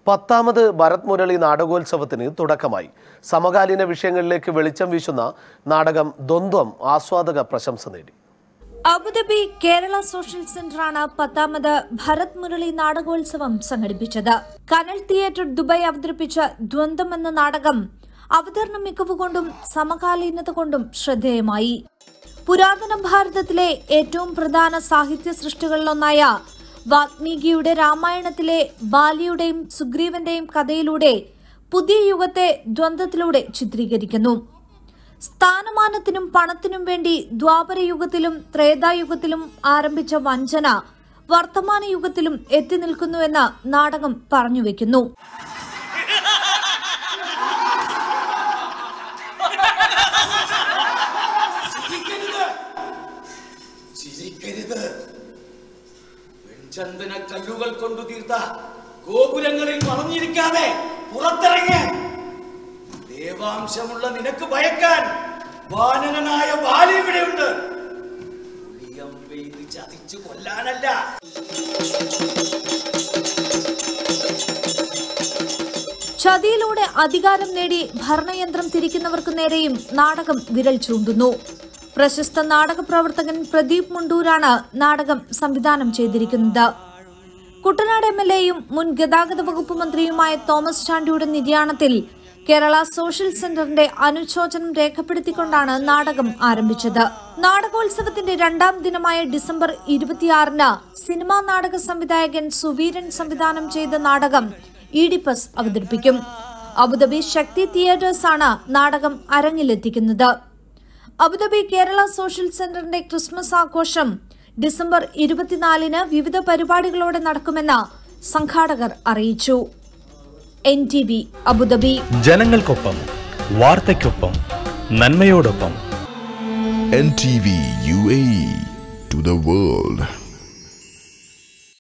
പത്താമത് ഭരത് മുരളി നാടകോത്സവത്തിന് തുടക്കമായി സമകാലീന വിഷയങ്ങളിലേക്ക് വെളിച്ചം വീശുന്ന നാടകം ദ്വന്ദ്വം ആസ്വാദക പ്രശംസ നേടി അബുദാബി കേരള സോഷ്യൽ സെന്ററാണ് പത്താമത് ഭരത് മുരളി നാടകോത്സവം സംഘടിപ്പിച്ചത് കനൽ തിയേറ്റർ ദുബായ് അവതരിപ്പിച്ച ദ്വന്ദ്ം എന്ന നാടകം അവതരണ മികവ് കൊണ്ടും സമകാലീനത കൊണ്ടും ശ്രദ്ധേയമായി പുരാതന ഭാരതത്തിലെ ഏറ്റവും പ്രധാന സാഹിത്യ സൃഷ്ടികളിലൊന്നായ വാൽമീകിയുടെ രാമായണത്തിലെ ബാലിയുടെയും സുഗ്രീവന്റെയും കഥയിലൂടെ പുതിയ യുഗത്തെ ദ്വന്ദ്വത്തിലൂടെ ചിത്രീകരിക്കുന്നു സ്ഥാനമാനത്തിനും പണത്തിനും വേണ്ടി ദ്വാപര യുഗത്തിലും ത്രേതായുഗത്തിലും ആരംഭിച്ച വഞ്ചന വർത്തമാന യുഗത്തിലും എത്തി നിൽക്കുന്നുവെന്ന് നാടകം പറഞ്ഞുവെക്കുന്നു ചിരിക്കരുത് വെൺചന്ദന കല്ലുകൾ കൊണ്ടു തീർത്ത ഗോപുരങ്ങളിൽ മറഞ്ഞിരിക്കാതെ പുറത്തിറങ്ങ് ദേവാംശമുള്ള നിനക്ക് ഭയക്കാൻ വാനരനായ ബാലി ഇവിടെയുണ്ട് പുളിയം പെയ്ത് ചതിച്ചു കൊല്ലാനല്ല ചതിയിലൂടെ അധികാരം നേടി ഭരണയന്ത്രം തിരിക്കുന്നവർക്കു നേരെയും നാടകം വിരൽ ചൂണ്ടുന്നു പ്രശസ്ത നാടക പ്രവർത്തകൻ പ്രദീപ് മുണ്ടൂരാണ് നാടകം സംവിധാനം ചെയ്തിരിക്കുന്നത് കുട്ടനാട് എം എൽ എയും മുൻ ഗതാഗത വകുപ്പ് മന്ത്രിയുമായ തോമസ് ചാണ്ടിയുടെ നിര്യാണത്തിൽ കേരള സോഷ്യൽ സെന്ററിന്റെ അനുശോചനം രേഖപ്പെടുത്തിക്കൊണ്ടാണ് നാടകം ആരംഭിച്ചത് നാടകോത്സവത്തിന്റെ രണ്ടാം ദിനമായ ഡിസംബർ ഇരുപത്തിയാറിന് സിനിമാ നാടക സംവിധായകൻ സുവീരൻ സംവിധാനം ചെയ്ത നാടകം ഇഡിപ്പസ് അവതരിപ്പിക്കും അബുദാബി ശക്തി തിയേറ്റേഴ്സ് ആണ് നാടകം അരങ്ങിലെത്തിക്കുന്നത് അബുദാബി കേരള സോഷ്യൽ സെന്ററിന്റെ ക്രിസ്മസ് ആഘോഷം ഡിസംബർ ഇരുപത്തിനാലിന് വിവിധ പരിപാടികളോടെ നടക്കുമെന്ന് സംഘാടകർ അറിയിച്ചു എൻ ടി വി അബുദാബി ജനങ്ങൾക്കൊപ്പം വാർത്തയ്ക്കൊപ്പം നന്മയോടൊപ്പം NTV UAE to the world.